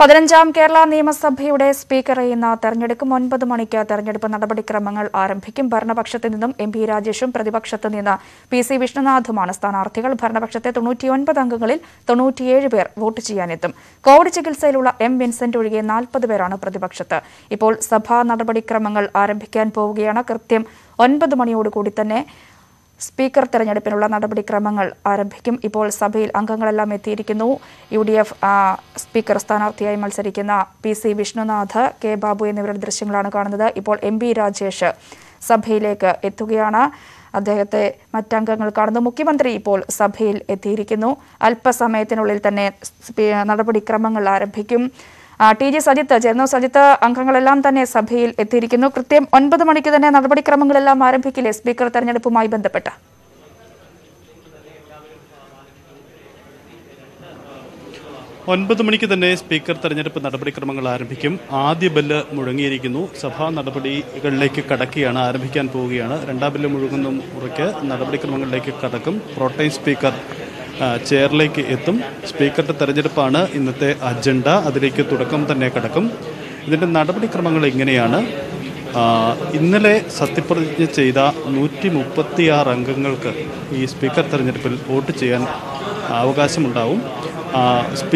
പതിനഞ്ചാം കേരള നിയമസഭയുടെ സ്പീക്കറെ ഇന്ന് തെരഞ്ഞെടുക്കും ഒൻപത് മണിക്ക് തെരഞ്ഞെടുപ്പ് നടപടിക്രമങ്ങൾ ആരംഭിക്കും ഭരണപക്ഷത്തു നിന്നും എം പി രാജേഷും പ്രതിപക്ഷത്തു നിന്ന് പി സി വിഷ്ണുനാഥുമാണ് സ്ഥാനാർത്ഥികൾ ഭരണപക്ഷത്തെ തൊണ്ണൂറ്റിയൊൻപത് അംഗങ്ങളിൽ തൊണ്ണൂറ്റിയേഴ് പേർ വോട്ട് ചെയ്യാനെത്തും കോവിഡ് ചികിത്സയിലുള്ള എം വിൻസെന്റ് ഒഴികെ നാൽപ്പത് പേരാണ് പ്രതിപക്ഷത്ത് ഇപ്പോൾ സഭാ നടപടിക്രമങ്ങൾ ആരംഭിക്കാൻ പോവുകയാണ് കൃത്യം ഒൻപത് മണിയോടുകൂടി തന്നെ സ്പീക്കർ തെരഞ്ഞെടുപ്പിനുള്ള നടപടിക്രമങ്ങൾ ആരംഭിക്കും ഇപ്പോൾ സഭയിൽ അംഗങ്ങളെല്ലാം എത്തിയിരിക്കുന്നു യു ഡി എഫ് സ്പീക്കർ സ്ഥാനാർത്ഥിയായി മത്സരിക്കുന്ന P C Vishnunath K Babu എന്നിവരുടെ ദൃശ്യങ്ങളാണ് കാണുന്നത് ഇപ്പോൾ എം ബി രാജേഷ് സഭയിലേക്ക് എത്തുകയാണ് അദ്ദേഹത്തെ മറ്റംഗങ്ങൾ കാണുന്നു മുഖ്യമന്ത്രി ഇപ്പോൾ സഭയിൽ എത്തിയിരിക്കുന്നു അല്പസമയത്തിനുള്ളിൽ തന്നെ സ്പീ- നടപടിക്രമങ്ങൾ ആരംഭിക്കും ആ, ടി ജി സജിത്ത് ചേർന്നു സജിത്ത് അംഗങ്ങളെല്ലാം തന്നെ സഭയിൽ എത്തിയിരിക്കുന്നു കൃത്യം ഒൻപത് മണിക്ക് തന്നെ നടപടിക്രമങ്ങളെല്ലാം ആരംഭിക്കില്ലേ സ്പീക്കർ തെരഞ്ഞെടുപ്പുമായി ബന്ധപ്പെട്ട് ഒൻപത് മണിക്ക് തന്നെ സ്പീക്കർ തെരഞ്ഞെടുപ്പ് നടപടിക്രമങ്ങൾ ആരംഭിക്കും ആദ്യ ബെല്ല് മുഴങ്ങിയിരിക്കുന്നു സഭാ നടപടികളിലേക്ക് കടക്കുകയാണ് ആരംഭിക്കാൻ പോവുകയാണ് രണ്ടാം ബെല്ല് മുഴുകുന്ന മുറയ്ക്ക് നടപടിക്രമങ്ങളിലേക്ക് കടക്കും പ്രോട്ടൈം സ്പീക്കർ ആ, ചെയറിലേക്ക് എത്തും സ്പീക്കറുടെ തെരഞ്ഞെടുപ്പാണ് ഇന്നത്തെ അജണ്ട അതിലേക്ക് തുടക്കം തന്നെ കടക്കും ഇതിൻ്റെ നടപടിക്രമങ്ങൾ ഇങ്ങനെയാണ് ആ, ഇന്നലെ സത്യപ്രതിജ്ഞ ചെയ്ത നൂറ്റി മുപ്പത്തിയാറ് അംഗങ്ങൾക്ക് ഈ സ്പീക്കർ തെരഞ്ഞെടുപ്പിൽ വോട്ട് ചെയ്യാൻ അവകാശമുണ്ടാവും ആ, സ്പീ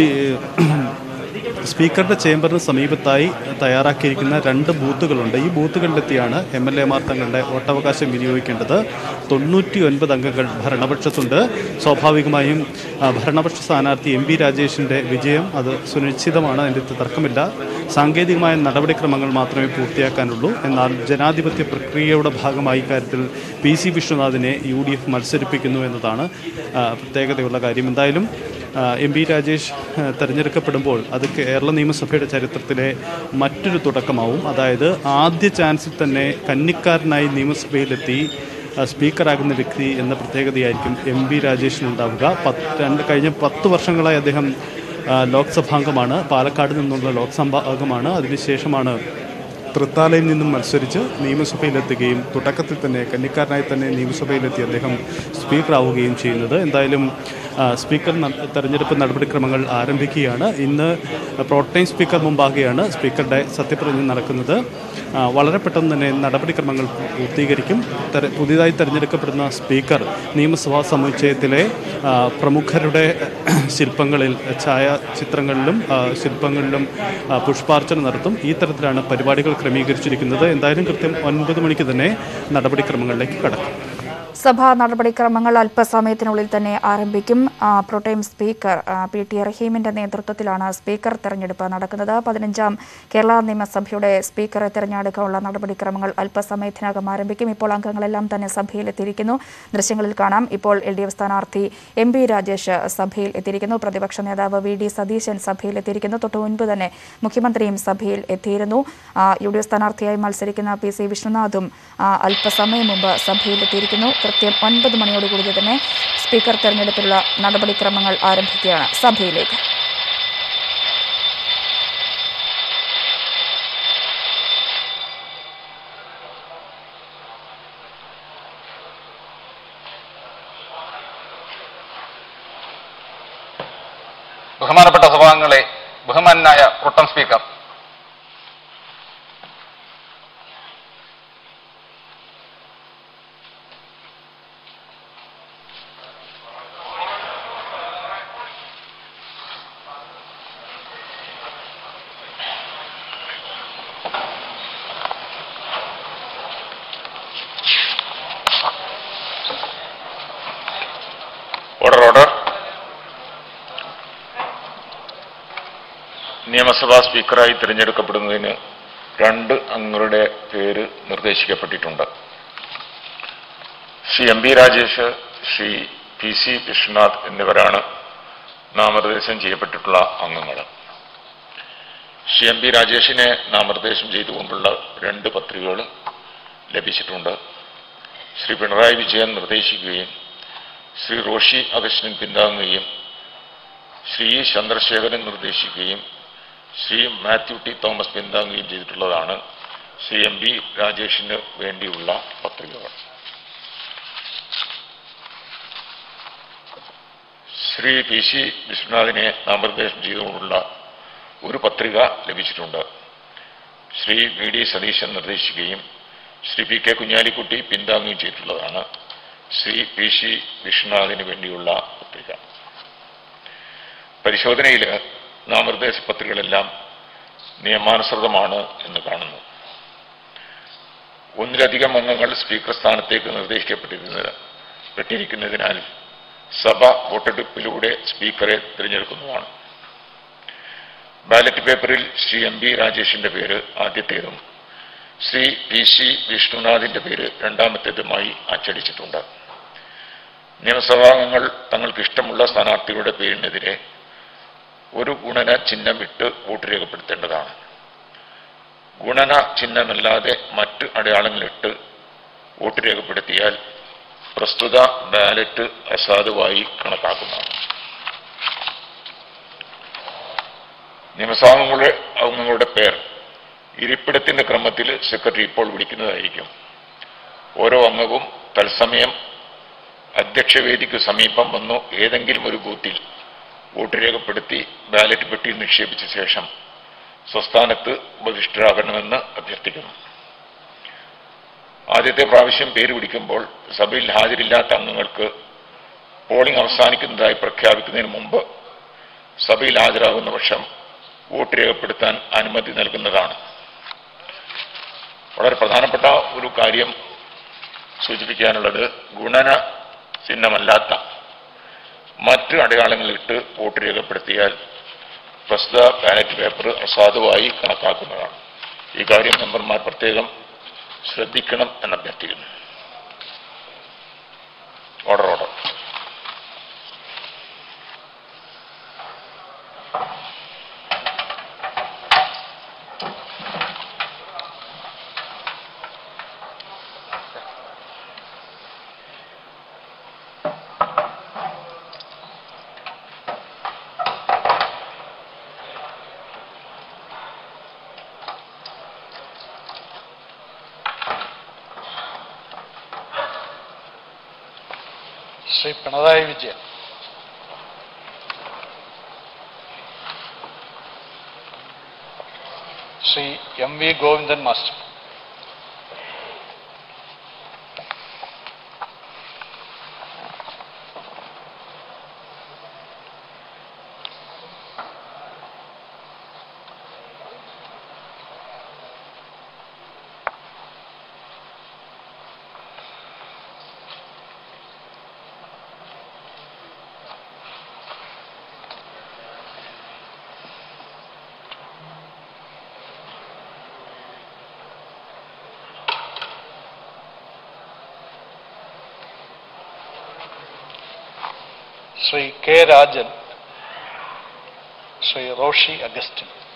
സ്പീക്കറുടെ ചേംബറിന് സമീപത്തായി തയ്യാറാക്കിയിരിക്കുന്ന രണ്ട് ബൂത്തുകളുണ്ട് ഈ ബൂത്തുകളിലെത്തിയാണ് എം എൽ എമാർ തങ്ങളുടെ വോട്ടവകാശം വിനിയോഗിക്കേണ്ടത് തൊണ്ണൂറ്റി ഒൻപത് അംഗങ്ങൾ ഭരണപക്ഷത്തുണ്ട് സ്വാഭാവികമായും ആ, ഭരണപക്ഷ സ്ഥാനാർത്ഥി എം പി രാജേഷിൻ്റെ വിജയം അത് സുനിശ്ചിതമാണ് അതിൻ്റെ തർക്കമില്ല സാങ്കേതികമായ നടപടിക്രമങ്ങൾ മാത്രമേ പൂർത്തിയാക്കാനുള്ളൂ എന്നാൽ ജനാധിപത്യ പ്രക്രിയയുടെ ഭാഗമായി ഇക്കാര്യത്തിൽ പി സി വിശ്വനാഥിനെ യു ഡി എഫ് മത്സരിപ്പിക്കുന്നു എന്നതാണ് ആ, പ്രത്യേകതയുള്ള കാര്യം എന്തായാലും ആ, എം പി രാജേഷ് ആ, തെരഞ്ഞെടുക്കപ്പെടുമ്പോൾ അത് കേരള നിയമസഭയുടെ ചരിത്രത്തിലെ മറ്റൊരു തുടക്കമാവും അതായത് ആദ്യ ചാൻസിൽ തന്നെ കന്നിക്കാരനായി നിയമസഭയിലെത്തി ആ, സ്പീക്കറാകുന്ന വ്യക്തി എന്ന പ്രത്യേകതയായിരിക്കും എം പി രാജേഷിനുണ്ടാവുക പത്ത് രണ്ട് കഴിഞ്ഞ പത്ത് വർഷങ്ങളായി അദ്ദേഹം ആ, ലോക്സഭാംഗമാണ് പാലക്കാട് നിന്നുള്ള ലോക്സഭാ അംഗമാണ് അതിനുശേഷമാണ് തൃത്താലയിൽ നിന്നും മത്സരിച്ച് നിയമസഭയിലെത്തുകയും തുടക്കത്തിൽ തന്നെ കന്നിക്കാരനായി തന്നെ നിയമസഭയിലെത്തി അദ്ദേഹം സ്പീക്കറാവുകയും ചെയ്യുന്നത് എന്തായാലും ആ, സ്പീക്കർ ന- തെരഞ്ഞെടുപ്പ് നടപടിക്രമങ്ങൾ ആരംഭിക്കുകയാണ് ഇന്ന് പ്രോട്ടൈം സ്പീക്കർ മുമ്പാകെയാണ് സ്പീക്കറുടെ സത്യപ്രതിജ്ഞ നടക്കുന്നത് ആ, വളരെ പെട്ടെന്ന് തന്നെ നടപടിക്രമങ്ങൾ പൂർത്തീകരിക്കും തെര- പുതിയതായി തെരഞ്ഞെടുക്കപ്പെടുന്ന സ്പീക്കർ നിയമസഭാ സമുച്ചയത്തിലെ ആ, പ്രമുഖരുടെ ശില്പങ്ങളിൽ ഛായാചിത്രങ്ങളിലും ആ, ശില്പങ്ങളിലും ആ, പുഷ്പാർച്ചന നടത്തും ഈ തരത്തിലാണ് പരിപാടികൾ ക്രമീകരിച്ചിരിക്കുന്നത് എന്തായാലും കൃത്യം ഒൻപത് മണിക്ക് തന്നെ നടപടിക്രമങ്ങളിലേക്ക് കടക്കും സഭാ നടപടിക്രമങ്ങൾ അല്പസമയത്തിനുള്ളിൽ തന്നെ ആരംഭിക്കും ആ, പ്രോട്ടേം സ്പീക്കർ ആ, പി ടി റഹീമിന്റെ നേതൃത്വത്തിലാണ് സ്പീക്കർ തെരഞ്ഞെടുപ്പ് നടക്കുന്നത് പതിനഞ്ചാം കേരള നിയമസഭയുടെ സ്പീക്കറെ തെരഞ്ഞെടുക്കാനുള്ള നടപടിക്രമങ്ങൾ അല്പസമയത്തിനകം ആരംഭിക്കും ഇപ്പോൾ അംഗങ്ങളെല്ലാം തന്നെ സഭയിൽ എത്തിയിരിക്കുന്നു ദൃശ്യങ്ങളിൽ കാണാം ഇപ്പോൾ എൽ ഡി എഫ് സ്ഥാനാർത്ഥി എം പി രാജേഷ് സഭയിൽ എത്തിയിരിക്കുന്നു പ്രതിപക്ഷ നേതാവ് വി ഡി സതീശൻ സഭയിൽ എത്തിയിരിക്കുന്നു തൊട്ട് മുൻപ് തന്നെ മുഖ്യമന്ത്രിയും സഭയിൽ എത്തിയിരുന്നു ആ, യു ഡി എഫ് സ്ഥാനാർത്ഥിയായി മത്സരിക്കുന്ന പി സി വിഷ്ണുനാഥും ആ, അല്പസമയം മുമ്പ് സഭയിൽ എത്തിയിരിക്കുന്നു കൃത്യം ഒൻപത് മണിയോടുകൂടി തന്നെ സ്പീക്കർ തെരഞ്ഞെടുപ്പിലുള്ള നടപടിക്രമങ്ങൾ ആരംഭിക്കുകയാണ് സഭയിലേക്ക് ബഹുമാനപ്പെട്ട സഭാംഗങ്ങളെ ബഹുമാനായ പ്രോട്ടം സ്പീക്കർ ഓർഡർ ഓർഡർ നിയമസഭാ സ്പീക്കറായി തിരഞ്ഞെടുക്കപ്പെടുന്നതിന് രണ്ട് അംഗങ്ങളുടെ പേര് നിർദ്ദേശിക്കപ്പെട്ടിട്ടുണ്ട് Shri M P Rajesh Shri P C Vishwanath എന്നിവരാണ് നാമനിർദ്ദേശം ചെയ്യപ്പെട്ടിട്ടുള്ള അംഗങ്ങൾ ശ്രീ എം പി രാജേഷിനെ നാമനിർദ്ദേശം ചെയ്തുകൊണ്ടുള്ള രണ്ട് പത്രികകൾ ലഭിച്ചിട്ടുണ്ട് ശ്രീ പിണറായി വിജയൻ നിർദ്ദേശിക്കുകയും ശ്രീ റോഷി അഗസ്റ്റിൻ പിന്താങ്ങുകയും ശ്രീ ഇ. ചന്ദ്രശേഖരൻ നിർദ്ദേശിക്കുകയും ശ്രീ മാത്യു ടി തോമസ് പിന്താങ്ങുകയും ചെയ്തിട്ടുള്ളതാണ് ശ്രീ എം പി രാജേഷിന് വേണ്ടിയുള്ള പത്രികകൾ ശ്രീ പി സി വിശ്വനാഥിനെ നാമനിർദ്ദേശം ചെയ്തുകൊണ്ടുള്ള ഒരു പത്രിക ലഭിച്ചിട്ടുണ്ട് ശ്രീ വി ഡി സതീശൻ നിർദ്ദേശിക്കുകയും ശ്രീ പി കെ കുഞ്ഞാലിക്കുട്ടി പിന്താങ്ങുകയും ചെയ്തിട്ടുള്ളതാണ് ശ്രീ പി സി വിശ്വനാഥിന് വേണ്ടിയുള്ള പത്രിക പരിശോധനയിൽ നാമനിർദ്ദേശ പത്രികകളെല്ലാം നിയമാനുസൃതമാണ് എന്ന് കാണുന്നു ഒന്നിലധികം അംഗങ്ങൾ സ്പീക്കർ സ്ഥാനത്തേക്ക് നിർദ്ദേശിക്കപ്പെട്ടിരുന്നത് പെട്ടിരിക്കുന്നതിനാൽ സഭ വോട്ടെടുപ്പിലൂടെ സ്പീക്കറെ തിരഞ്ഞെടുക്കുന്നതാണ് ബാലറ്റ് പേപ്പറിൽ ശ്രീ എം ബി രാജേഷിന്റെ പേര് ആദ്യത്തേതും ശ്രീ പി സി വിഷ്ണുനാഥിന്റെ പേര് രണ്ടാമത്തേതുമായി അച്ചടിച്ചിട്ടുണ്ട് നിയമസഭാംഗങ്ങൾ തങ്ങൾക്ക് ഇഷ്ടമുള്ള സ്ഥാനാർത്ഥികളുടെ പേരിനെതിരെ ഒരു ഗുണന ചിഹ്നം ഇട്ട് വോട്ട് രേഖപ്പെടുത്തേണ്ടതാണ് ഗുണന ചിഹ്നമല്ലാതെ മറ്റ് അടയാളങ്ങളിട്ട് വോട്ട് രേഖപ്പെടുത്തിയാൽ പ്രസ്തുത ബാലറ്റ് അസാധുവായി കണക്കാക്കുന്നതാണ് നിയമസഭാംഗങ്ങളുടെ അംഗങ്ങളുടെ പേർ ഇരിപ്പിടത്തിന്റെ ക്രമത്തിൽ സെക്രട്ടറി ഇപ്പോൾ വിളിക്കുന്നതായിരിക്കും ഓരോ അംഗവും തത്സമയം അധ്യക്ഷവേദിക്ക് സമീപം വന്നു ഏതെങ്കിലും ഒരു ബൂത്തിൽ വോട്ട് രേഖപ്പെടുത്തി ബാലറ്റ് പെട്ടിയിൽ നിക്ഷേപിച്ച ശേഷം സ്വസ്ഥാനത്ത് ഉപവിഷ്ടരാകണമെന്ന് അഭ്യർത്ഥിക്കുന്നു ആദ്യത്തെ പ്രാവശ്യം പേര് വിളിക്കുമ്പോൾ സഭയിൽ ഹാജരില്ലാത്ത അംഗങ്ങൾക്ക് പോളിംഗ് അവസാനിക്കുന്നതായി പ്രഖ്യാപിക്കുന്നതിന് മുമ്പ് സഭയിൽ ഹാജരാകുന്ന പക്ഷം വോട്ട് രേഖപ്പെടുത്താൻ അനുമതി നൽകുന്നതാണ് വളരെ പ്രധാനപ്പെട്ട ഒരു കാര്യം സൂചിപ്പിക്കാനുള്ളത് ഗുണന ചിഹ്നമല്ലാത്ത മറ്റ് അടയാളങ്ങളിട്ട് വോട്ട് രേഖപ്പെടുത്തിയാൽ പ്രസ്തുത ബാലറ്റ് പേപ്പർ അസാധുവായി കണക്കാക്കുന്നതാണ് ഈ കാര്യം മെമ്പർമാർ പ്രത്യേകം ശ്രദ്ധിക്കണം എന്ന് അഭ്യർത്ഥിക്കുന്നു order order Shri Pinarayi Vijayan Shri M V Govindan master Shri K Rajan Shri Roshi Augustine